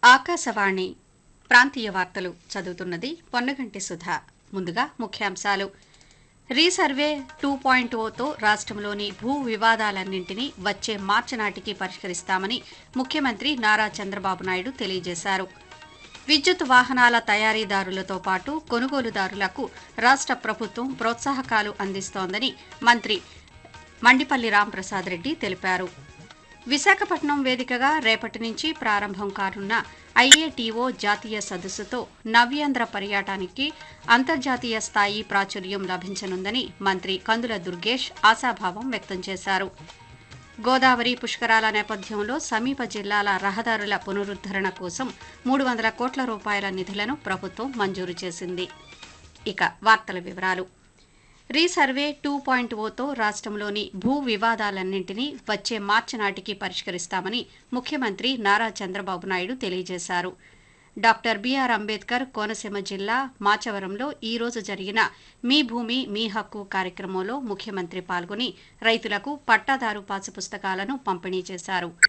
ఆకాశవాణి ప్రాంతీయ వార్తలు చదువుతున్నది పొన్నగంటి సుధా ముందుగా ముఖ్యాంశాలు రీసర్వే టూ పాయింట్ ఓతో రాష్ట్రంలోని భూ వివాదాలన్నింటినీ వచ్చే మార్చి నాటికి పరిష్కరిస్తామని ముఖ్యమంత్రి నారా చంద్రబాబు నాయుడు తెలియజేశారు విద్యుత్ వాహనాల తయారీదారులతో పాటు కొనుగోలుదారులకు రాష్ట్ర ప్రభుత్వం ప్రోత్సాహకాలు అందిస్తోందని మంత్రి మండిపల్లి రాంప్రసాద్ రెడ్డి తెలిపారు విశాఖపట్నం వేదికగా రేపటి నుంచి ప్రారంభం కానున్న ఐఏటీఓ జాతీయ సదస్సుతో నవ్యాంధ్ర పర్యాటానికి అంతర్జాతీయ స్థాయి ప్రాచుర్యం లభించనుందని మంత్రి కందుల దుర్గేష్ ఆశాభావం వ్యక్తం చేశారు గోదావరి పుష్కరాల నేపథ్యంలో సమీప జిల్లాల రహదారుల పునరుద్దరణ కోసం మూడు వందల కోట్ల రూపాయల నిధులను ప్రభుత్వం మంజూరు చేసింది ఇక వార్తల వివరాలు రీసర్వే టూ పాయింట్ ఓతో రాష్ట్రంలోని భూ వివాదాలన్నింటినీ వచ్చే మార్చి నాటికి పరిష్కరిస్తామని ముఖ్యమంత్రి నారా చంద్రబాబు నాయుడు తెలియజేశారు డాక్టర్ బీఆర్ అంబేద్కర్ కోనసీమ జిల్లా మాచవరంలో ఈ రోజు జరిగిన మీ భూమి మీ హక్కు కార్యక్రమంలో ముఖ్యమంత్రి పాల్గొని రైతులకు పట్టాదారు పాసు పుస్తకాలను పంపిణీ చేశారు